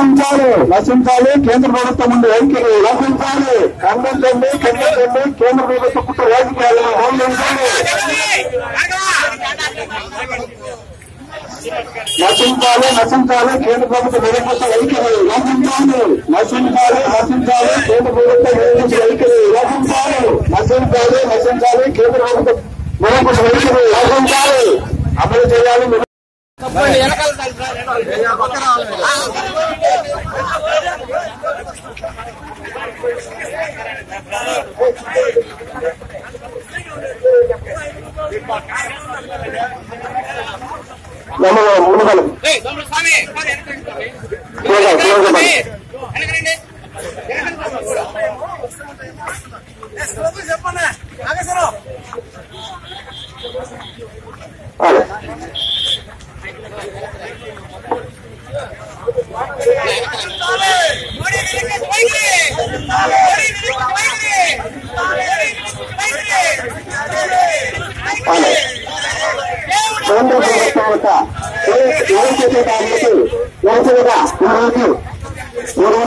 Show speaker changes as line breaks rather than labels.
నశించాలి నశించాలి కేంద్ర ప్రభుత్వం ఉండే వైఖరి నశించాలి ఖండించండి ఖండించండి కేంద్ర ప్రభుత్వ పుట్ట రాజకీయాలను ఖండించండి నశించాలి నశించాలి కేంద్ర ప్రభుత్వ నిరంకుశ వైఖరి నశించాలి నశించాలి నశించాలి కేంద్ర ప్రభుత్వ నిరంకుశ వైఖరి నశించాలి నశించాలి నశించాలి కేంద్ర ప్రభుత్వ నిరంకుశ వైఖరి నశించాలి అమలు చేయాలి నమ్మ ముందుగలం క్లోజ్ క్లోజ్ అవ్వండి. అలా. అలా. కేంద్ర ప్రభుత్వం యొక్క ఏ- ఏ చేసే దానికి నిరసనగా ఈరోజు